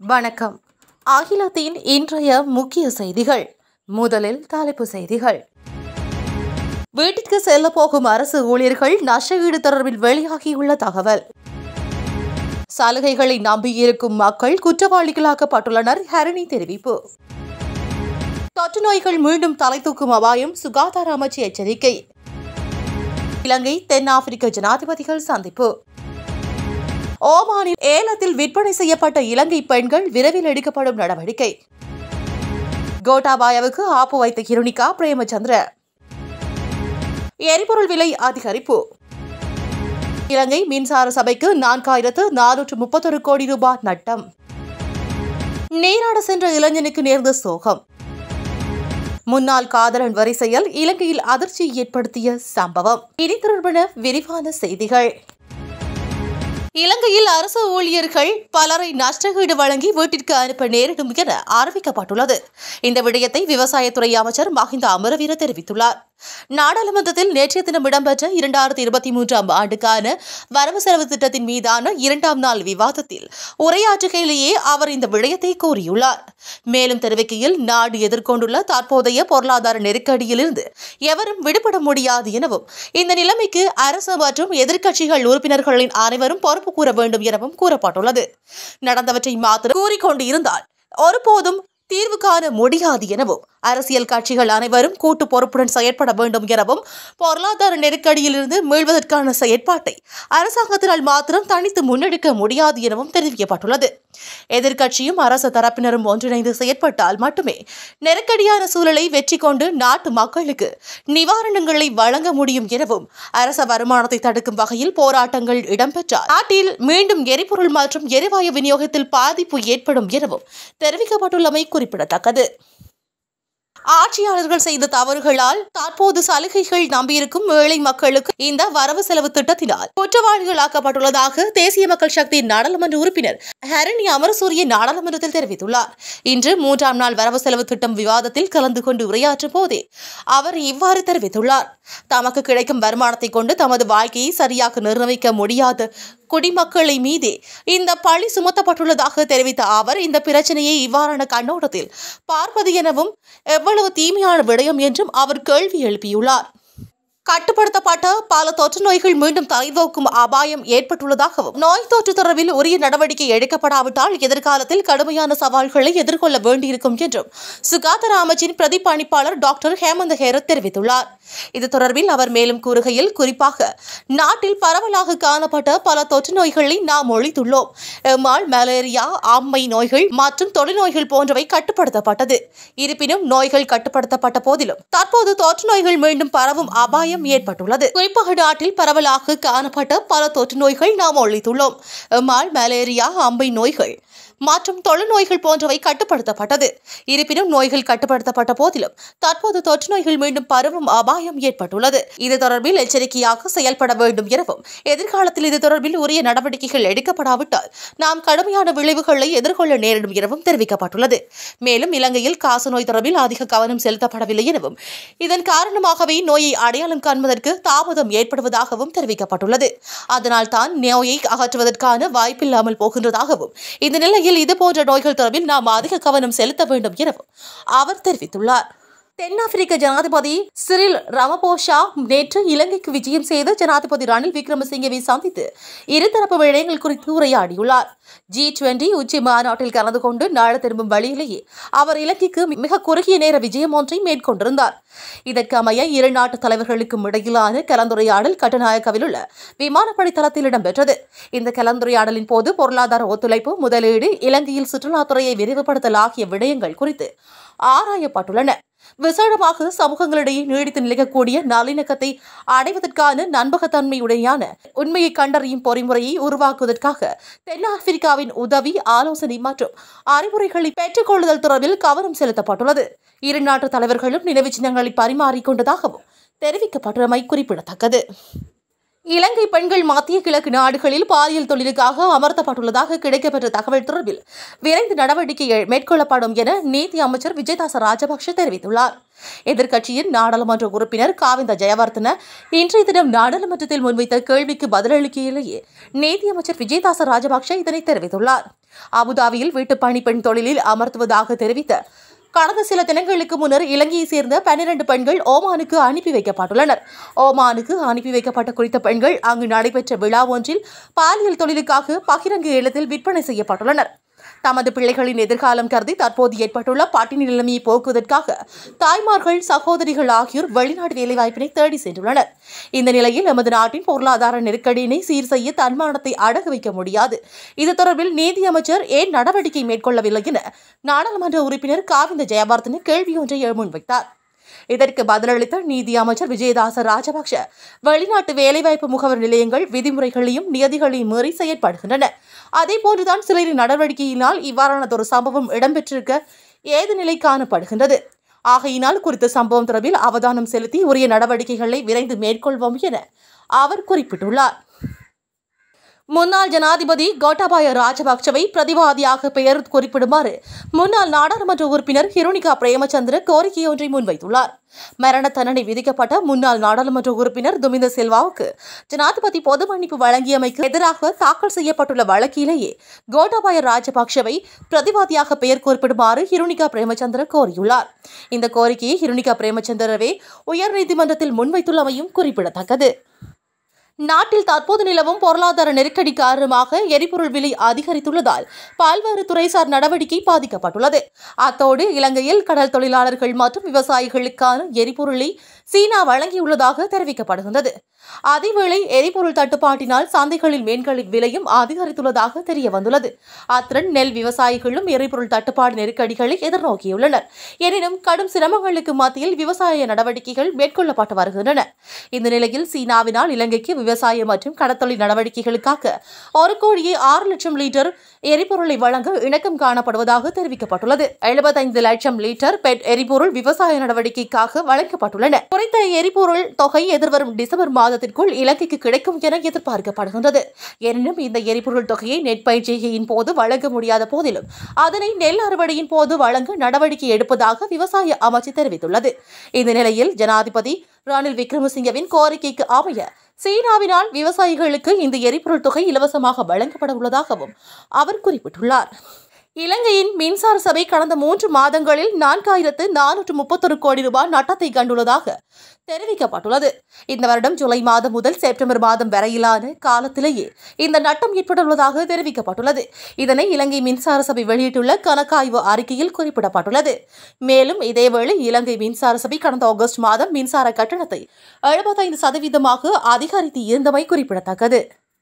வணக்கம் அகிலத்தின் இன்றைய முக்கிய செய்திகள் முதலில் தலைப்பு செய்திகள் வீட்டிற்கு செல்ல போகும் அரசு ஊழியர்கள் நஷ்டஈடு தொடர்பில் வெளியாகியுள்ள தகவல் சலுகைகளை நம்பியிருக்கும் மக்கள் குற்றவாளிகளாக்கப்பட்டுள்ளனர் ஹரணி தெரிவிப்பு தொற்று நோய்கள் மீண்டும் தலை தூக்கும் அபாயம் சுகாதார அமைச்சு எச்சரிக்கை இலங்கை தென்னாப்பிரிக்க ஜனாதிபதிகள் சந்திப்பு ஓமானில் ஏலத்தில் விற்பனை செய்யப்பட்ட இலங்கை பெண்கள் விரைவில் எடுக்கப்படும் நடவடிக்கை கோட்டாபாயாவுக்கு ஆப்பு வைத்த கிருணிகா பிரேமச்சந்திர எரிபொருள் விலை அதிகரிப்பு இலங்கை மின்சார சபைக்கு நான்காயிரத்து நானூற்று முப்பத்தொரு கோடி ரூபாய் நட்டம் நீராட சென்ற இளைஞனுக்கு நேர்ந்த சோகம் முன்னாள் காதலன் வரிசையில் இலங்கையில் அதிர்ச்சி ஏற்படுத்திய சம்பவம் இனி தொடர்பான விரிவான செய்திகள் இலங்கையில் அரசு ஊழியர்கள் பலரை நஷ்டஈடு வழங்கி வீட்டிற்கு அனுப்ப நேரிடும் என அறிவிக்கப்பட்டுள்ளது இந்த விடயத்தை விவசாயத்துறை அமைச்சர் மஹிந்த அமரவீர தெரிவித்துள்ளார் நாடாளுமன்றத்தில் நேற்றைய தினம் இடம்பெற்ற இரண்டாயிரத்தி இருபத்தி மூன்றாம் ஆண்டுக்கான வரவு செலவு திட்டத்தின் மீதான இரண்டாம் நாள் விவாதத்தில் உரையாற்றுகையிலேயே அவர் இந்த விடயத்தை கூறியுள்ளார் மேலும் தெரிவிக்கையில் நாடு எதிர்கொண்டுள்ள தற்போதைய பொருளாதார நெருக்கடியிலிருந்து எவரும் விடுபட முடியாது எனவும் இந்த நிலைமைக்கு அரசு மற்றும் எதிர்க்கட்சிகள் உறுப்பினர்களின் அனைவரும் பொறுப்பு கூற வேண்டும் எனவும் கூறப்பட்டுள்ளது நடந்தவற்றை மாத்திரம் கூறிக்கொண்டு இருந்தால் ஒருபோதும் தீர்வு காண முடியாது எனவும் அரசியல் கட்சிகள் அனைவரும் கூட்டு பொறுப்புடன் செயற்பட வேண்டும் எனவும் பொருளாதார நெருக்கடியிலிருந்து மீள்வதற்கான செயற்பாட்டை அரசாங்கத்தினால் மாத்திரம் தனித்து முன்னெடுக்க முடியாது எனவும் தெரிவிக்கப்பட்டுள்ளது எதிர்க்கட்சியும் அரசு தரப்பினரும் ஒன்றிணைந்து செயற்பட்டால் மட்டுமே நெருக்கடியான சூழலை வெற்றி கொண்டு நாட்டு மக்களுக்கு நிவாரணங்களை வழங்க முடியும் எனவும் அரச வருமானத்தை தடுக்கும் வகையில் போராட்டங்கள் இடம்பெற்றால் நாட்டில் மீண்டும் எரிபொருள் மற்றும் எரிவாயு விநியோகத்தில் பாதிப்பு ஏற்படும் எனவும் தெரிவிக்கப்பட்டுள்ளமை குறிப்பிடத்தக்கது ஆட்சியாளர்கள் செய்த தவறுகளால் தற்போது சலுகைகள் நம்பியிருக்கும் ஏழை மக்களுக்கு இந்த வரவு செலவு திட்டத்தினால் குற்றவாளிகளாக்கப்பட்டுள்ளதாக தேசிய மக்கள் சக்தி நாடாளுமன்ற உறுப்பினர் ஹரணி அமரசூரிய நாடாளுமன்றத்தில் தெரிவித்துள்ளார் இன்று மூன்றாம் நாள் வரவு செலவு திட்டம் விவாதத்தில் கலந்து கொண்டு உரையாற்றும் போதே அவர் இவ்வாறு தெரிவித்துள்ளார் தமக்கு கிடைக்கும் வருமானத்தை கொண்டு தமது வாழ்க்கையை சரியாக நிர்ணயிக்க முடியாத குடிமக்களை மீதே இந்த பழி சுமத்தப்பட்டுள்ளதாக தெரிவித்த அவர் இந்த பிரச்சனையை இவ்வாறான கண்ணோட்டத்தில் பார்ப்பது எனவும் எவ்வளவு தீமையான விடயம் என்றும் அவர் கேள்வி எழுப்பியுள்ளார் கட்டுப்படுத்தப்பட்ட பல தொற்று நோய்கள் மீண்டும் தலைதோக்கும் அபாயம் ஏற்பட்டுள்ளதாகவும் நோய் தொற்று தொடர்பில் உரிய நடவடிக்கை எடுக்கப்படாவிட்டால் எதிர்காலத்தில் கடுமையான சவால்களை எதிர்கொள்ள வேண்டியிருக்கும் என்றும் சுகாதார அமைச்சின் பிரதிபலிப்பாளர் டாக்டர் ஹேமந்த் ஹேரத் தெரிவித்துள்ளார் இது தொடர்பில் அவர் மேலும் கூறுகையில் குறிப்பாக நாட்டில் பரவலாக காணப்பட்ட பல தொற்று நோய்களை நாம் ஒழித்துள்ளோம் எம்மால் மலேரியா ஆம்மை நோய்கள் மற்றும் தொழில்நோய்கள் போன்றவை கட்டுப்படுத்தப்பட்டது இருப்பினும் நோய்கள் கட்டுப்படுத்தப்பட்ட போதிலும் தற்போது தொற்று நோய்கள் மீண்டும் பரவும் அபாயம் அபாயம் ஏற்பட்டுள்ளது குறிப்பாக நாட்டில் பரவலாக காணப்பட்ட பல தொற்று நோய்கள் நாம் ஒழித்துள்ளோம் எம்மால் மலேரியா அம்பை நோய்கள் மற்றும் தொழுநோய்கள் போன்றவை கட்டுப்படுத்தப்பட்டது இருப்பினும் நோய்கள் கட்டுப்படுத்தப்பட்ட போதிலும் தற்போது தொற்று நோய்கள் மீண்டும் பரவும் அபாயம் ஏற்பட்டுள்ளது இது தொடர்பில் எச்சரிக்கையாக செயல்பட வேண்டும் எனவும் எதிர்காலத்தில் இது தொடர்பில் உரிய நடவடிக்கைகள் எடுக்கப்படாவிட்டால் நாம் கடுமையான விளைவுகளை எதிர்கொள்ள நேரிடும் எனவும் தெரிவிக்கப்பட்டுள்ளது மேலும் இலங்கையில் காசநோய் தொடர்பில் அதிக கவனம் செலுத்தப்படவில்லை எனவும் இதன் காரணமாகவே நோயை அடையாளம் காண்பதற்கு தாமதம் ஏற்படுவதாகவும் தெரிவிக்கப்பட்டுள்ளது அதனால் தான் நோயை அகற்றுவதற்கான வாய்ப்பில்லாமல் போகின்றதாகவும் இந்த நிலையில் இதுபோன்ற நோய்கள் தொடர்பில் நாம் அதிக கவனம் செலுத்த வேண்டும் எனவும் அவர் தெரிவித்துள்ளார் தென்னாப்பிரிக்க ஜனாதிபதி சிறில் ரமபோஷா நேற்று இலங்கைக்கு விஜயம் செய்து ஜனாதிபதி ரணில் விக்ரமசிங்கவை சந்தித்து இருதரப்பு விடயங்கள் குறித்து உரையாடியுள்ளார் ஜி டுவெண்டி உச்சி மாநாட்டில் கலந்து கொண்டு நாடு திரும்பும் வழியிலேயே அவர் இலங்கைக்கு மிக குறுகிய நேர விஜயம் ஒன்றை மேற்கொண்டிருந்தார் இதற்கு அமைய இரு நாட்டு தலைவர்களுக்கும் இடையிலான கலந்துரையாடல் கட்டுநாயக்கவில் உள்ள விமானப்படை தளத்தில் இடம்பெற்றது இந்த கலந்துரையாடலின் போது பொருளாதார ஒத்துழைப்பு முதலீடு இலங்கையில் சுற்றுலாத்துறையை விரிவுபடுத்தல் ஆகிய விடயங்கள் குறித்து ஆராயப்பட்டுள்ளன விசேடமாக சமூகங்களிடையே நீடித்து நிலைக்கக்கூடிய நல்லிணக்கத்தை அடைவதற்கான நம்பகத்தன்மையுடையான உண்மையை கண்டறியும் பொறிமுறையை உருவாக்குவதற்காக தென்னாப்பிரிக்காவின் உதவி ஆலோசனை மற்றும் அறிவுரைகளை பெற்றுக்கொள்ளுதல் தொடர்பில் கவனம் செலுத்தப்பட்டுள்ளது இரு நாட்டு தலைவர்களும் நினைவு சின்னங்களை பரிமாறிக்கொண்டதாகவும் தெரிவிக்கப்பட்டுள்ளமை குறிப்பிடத்தக்கது இலங்கை பெண்கள் மத்திய கிழக்கு நாடுகளில் பாலியல் தொழிலுக்காக அமர்த்தப்பட்டுள்ளதாக கிடைக்கப்பெற்ற தகவல் தொடர்பில் விரைந்து நடவடிக்கை மேற்கொள்ளப்படும் என நீதி அமைச்சர் விஜயதாச ராஜபக்ஷ தெரிவித்துள்ளார் எதிர்க்கட்சியின் நாடாளுமன்ற உறுப்பினர் காவிந்த ஜெயவர்தன இன்றைய தினம் நாடாளுமன்றத்தில் முன்வைத்த கேள்விக்கு பதிலளிக்கையிலேயே நீதியமைச்சர் விஜயதாச ராஜபக்ஷ இதனை தெரிவித்துள்ளார் அபுதாபியில் வீட்டுப் பணி பெண் தொழிலில் அமர்த்துவதாக தெரிவித்த கடந்த சில தினங்களுக்கு முன்னர் இலங்கையை சேர்ந்த பன்னிரண்டு பெண்கள் ஓமானுக்கு அனுப்பி வைக்கப்பட்டுள்ளனர் ஓமானுக்கு அனுப்பி வைக்கப்பட்ட குறித்த பெண்கள் அங்கு நடைபெற்ற விழா ஒன்றில் பாலியல் தொழிலுக்காக பகிரங்க இல்லத்தில் விற்பனை செய்யப்பட்டுள்ளனர் தமது பிள்ளைகளின் எதிர்காலம் கருதி தற்போது ஏற்பட்டுள்ள பட்டினி நிலைமையை போக்குவதற்காக தாய்மார்கள் சகோதரிகள் ஆகியோர் வெளிநாடு வேலைவாய்ப்பினை தேடி சென்றுள்ளனர் இந்த நிலையில் எமது நாட்டின் பொருளாதார நெருக்கடியினை சீர் செய்ய தன்மானத்தை அடகு வைக்க முடியாது இது தொடர்பில் நீதியமைச்சர் ஏன் நடவடிக்கை மேற்கொள்ளவில்லை என நாடாளுமன்ற உறுப்பினர் காவிந்த ஜெயவர்தன கேள்வி ஒன்றை முன்வைத்தார் இதற்கு பதிலளித்த நீதி அமைச்சர் விஜயதாச ராஜபக்ஷ வெளிநாட்டு வேலைவாய்ப்பு முகவர் நிலையங்கள் விதிமுறைகளையும் நியதிகளையும் மீறி செயற்படுகின்றன அதேபோன்றுதான் சிலரின் நடவடிக்கையினால் இவ்வாறானதொரு சம்பவம் இடம்பெற்றிருக்க ஏது நிலை காணப்படுகின்றது ஆகையினால் குறித்த சம்பவம் தொடர்பில் அவதானம் செலுத்தி உரிய நடவடிக்கைகளை விரைந்து மேற்கொள்வோம் என அவர் குறிப்பிட்டுள்ளார் முன்னாள் ஜனாதிபதி கோட்டாபாய ராஜபக்சவை பிரதிவாதியாக பெயர் குறிப்பிடுமாறு முன்னாள் நாடாளுமன்ற உறுப்பினர் ஹிருணிகா பிரேமச்சந்திர கோரிக்கை ஒன்றை முன்வைத்துள்ளார் மரண தண்டனை விதிக்கப்பட்ட முன்னாள் நாடாளுமன்ற உறுப்பினர் துமிந்த சில்வாவுக்கு ஜனாதிபதி பொது மன்னிப்பு வழங்கியமைக்கு எதிராக தாக்கல் செய்யப்பட்டுள்ள வழக்கிலேயே கோட்டாபாய ராஜபக்சவை பிரதிவாதியாக பெயர் குறிப்பிடுமாறு ஹிருணிகா பிரேமச்சந்திர கோரியுள்ளார் இந்த கோரிக்கையை ஹிருணிகா பிரேமச்சந்திரவே உயர்நீதிமன்றத்தில் முன்வைத்துள்ளமையும் குறிப்பிடத்தக்கது நாட்டில் தற்போது நிலவும் பொருளாதார நெருக்கடி காரணமாக எரிபொருள் விலை அதிகரித்துள்ளதால் பல்வேறு துறைசார் நடவடிக்கை பாதிக்கப்பட்டுள்ளது அத்தோடு இலங்கையில் கடல் தொழிலாளர்கள் மற்றும் விவசாயிகளுக்கான எரிபொருளை சீனா வழங்கியுள்ளதாக தெரிவிக்கப்படுகின்றது அதேவேளை எரிபொருள் தட்டுப்பாட்டினால் சந்தைகளில் மீன்களின் விலையும் அதிகரித்துள்ளதாக தெரிய வந்துள்ளது அத்துடன் நெல் விவசாயிகளும் எரிபொருள் தட்டுப்பாடு நெருக்கடிகளை எதிர்நோக்கியுள்ளனர் எனினும் கடும் சிரமங்களுக்கு மத்தியில் விவசாய நடவடிக்கைகள் மேற்கொள்ளப்பட்டு வருகின்றன இந்த நிலையில் சீனாவினால் இலங்கைக்கு விவசாய மற்றும் கடத்தொழில் நடவடிக்கைகளுக்காக ஒரு கோடியே ஆறு லட்சம் லிட்டர் எரிபொருளை வழங்க இணக்கம் காணப்படுவதாக தெரிவிக்கப்பட்டுள்ளது எழுபத்தைந்து லட்சம் லிட்டர் பெட் எரிபொருள் விவசாய நடவடிக்கைக்காக வழங்கப்பட்டுள்ளன குறித்த எரிபொருள் தொகை எதிர்வரும் டிசம்பர் மாதத்திற்குள் இலங்கைக்கு கிடைக்கும் என எதிர்பார்க்கப்படுகின்றது எனினும் இந்த எரிபொருள் தொகையை நெற்பயிற்சியின் போது வழங்க முடியாத போதிலும் அதனை நெல் அறுவடையின் போது வழங்க நடவடிக்கை எடுப்பதாக விவசாய அமைச்சு தெரிவித்துள்ளது இந்த நிலையில் ஜனாதிபதி ரணில் விக்ரமசிங்கவின் கோரிக்கைக்கு அமைய சீனாவினால் விவசாயிகளுக்கு இந்த எரிபொருள் தொகை இலவசமாக வழங்கப்பட உள்ளதாகவும் அவர் குறிப்பிட்டுள்ளார் இலங்கையின் மின்சார சபை கடந்த மூன்று மாதங்களில் நான்காயிரத்து நானூற்று முப்பத்தொரு கோடி ரூபாய் நட்டத்தை கண்டுள்ளதாக தெரிவிக்கப்பட்டுள்ளது இந்த வருடம் ஜூலை மாதம் முதல் செப்டம்பர் மாதம் வரையிலான காலத்திலேயே இந்த நட்டம் ஏற்பட்டுள்ளதாக தெரிவிக்கப்பட்டுள்ளது இதனை இலங்கை மின்சார சபை வெளியிட்டுள்ள கணக்காய்வு அறிக்கையில் குறிப்பிடப்பட்டுள்ளது மேலும் இதேவேளை இலங்கை மின்சார சபை கடந்த ஆகஸ்ட் மாதம் மின்சார கட்டணத்தை எழுபத்தைந்து சதவீதமாக அதிகரித்து இருந்தமை குறிப்பிடத்தக்கது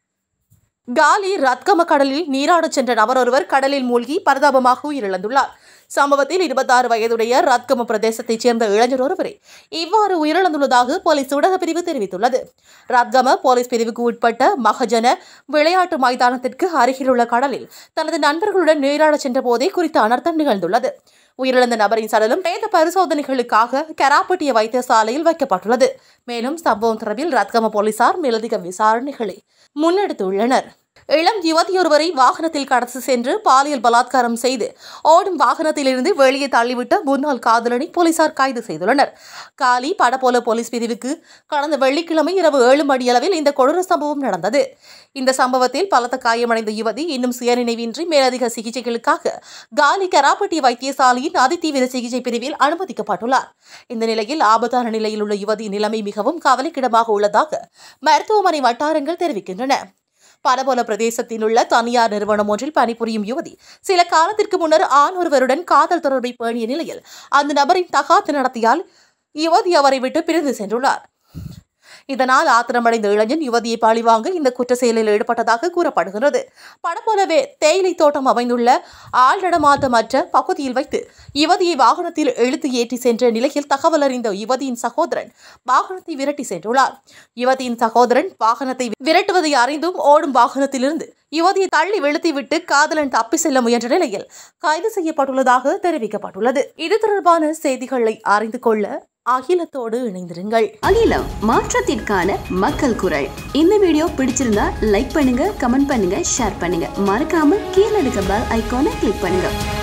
காலி ரத்கம கடலில் நீராடச் சென்ற நபர் ஒருவர் கடலில் மூழ்கி பரிதாபமாக உயிரிழந்துள்ளார் சம்பவத்தில் இருபத்தாறு வயதுடைய ரத்கம பிரதேசத்தைச் சேர்ந்த இளைஞர் ஒருவரை இவ்வாறு உயிரிழந்துள்ளதாக போலீஸ் ஊடக பிரிவு தெரிவித்துள்ளது ரத்கம போலீஸ் பிரிவுக்கு உட்பட்ட மகஜன விளையாட்டு மைதானத்திற்கு அருகிலுள்ள கடலில் தனது நண்பர்களுடன் நீராடச் சென்ற போதே குறித்த அனர்த்தம் நிகழ்ந்துள்ளது உயிரிழந்த நபரின் சடலம் பிரேத பரிசோதனைகளுக்காக கராப்பட்டிய வைத்தியசாலையில் வைக்கப்பட்டுள்ளது மேலும் சம்பவம் தொடர்பில் ரத்கம போலீசார் மேலதிக விசாரணைகளை முன்னெடுத்துள்ளனர் இளம் யுவதியொருவரை வாகனத்தில் கடத்தி சென்று பாலியல் பலாத்காரம் செய்து ஓடும் வாகனத்திலிருந்து வெளியே தள்ளிவிட்ட முன்னாள் காதலனை போலீசார் கைது செய்துள்ளனர் காலி படப்போல போலீஸ் பிரிவுக்கு கடந்த வெள்ளிக்கிழமை இரவு ஏழு மணியளவில் இந்த கொடூர சம்பவம் நடந்தது இந்த சம்பவத்தில் பலத்த காயமடைந்த யுவதி இன்னும் சுயநினைவின்றி மேலதிக சிகிச்சைகளுக்காக காலி கராப்பட்டி வைத்தியசாலையின் அதிதீவிர சிகிச்சை பிரிவில் அனுமதிக்கப்பட்டுள்ளார் இந்த நிலையில் ஆபத்தான நிலையில் உள்ள யுவதியின் நிலைமை மிகவும் கவலைக்கிடமாக உள்ளதாக மருத்துவமனை வட்டாரங்கள் தெரிவிக்கின்றன பரபோல பிரதேசத்தில் உள்ள தனியார் நிறுவனம் ஒன்றில் பணிபுரியும் யுவதி சில காலத்திற்கு முன்னர் ஆண் ஒருவருடன் காதல் தொடர்பை பேணிய நிலையில் அந்த நபரின் தகாத்து நடத்தியால் யுவதி அவரை விட்டு பிரிந்து சென்றுள்ளார் இதனால் ஆத்திரமடைந்த இளைஞன் யுவதியை பழிவாங்க இந்த குற்ற செயலில் ஈடுபட்டதாக கூறப்படுகிறது படப்போலவே தேயிலை தோட்டம் அமைந்துள்ள ஆள் நடமாட்டமற்ற பகுதியில் வைத்து யுவதியை வாகனத்தில் இழுத்து ஏற்றி சென்ற நிலையில் தகவல் அறிந்த யுவதியின் சகோதரன் வாகனத்தை விரட்டி சென்றுள்ளார் யுவதியின் சகோதரன் வாகனத்தை விரட்டுவதை அறிந்தும் ஓடும் வாகனத்திலிருந்து யுவதியை தள்ளி வெளுத்திவிட்டு காதலன் தப்பி செல்ல முயன்ற நிலையில் கைது செய்யப்பட்டுள்ளதாக தெரிவிக்கப்பட்டுள்ளது இது தொடர்பான செய்திகளை அறிந்து கொள்ள அகிலத்தோடு இணைந்திருங்கள் அகிலம் மாற்றத்திற்கான மக்கள் குரல் இந்த வீடியோ பிடிச்சிருந்தா லைக் பண்ணுங்க கமெண்ட் பண்ணுங்க ஷேர் பண்ணுங்க மறக்காம கீழே இருக்க பெல் ஐகானை கிளிக் பண்ணுங்க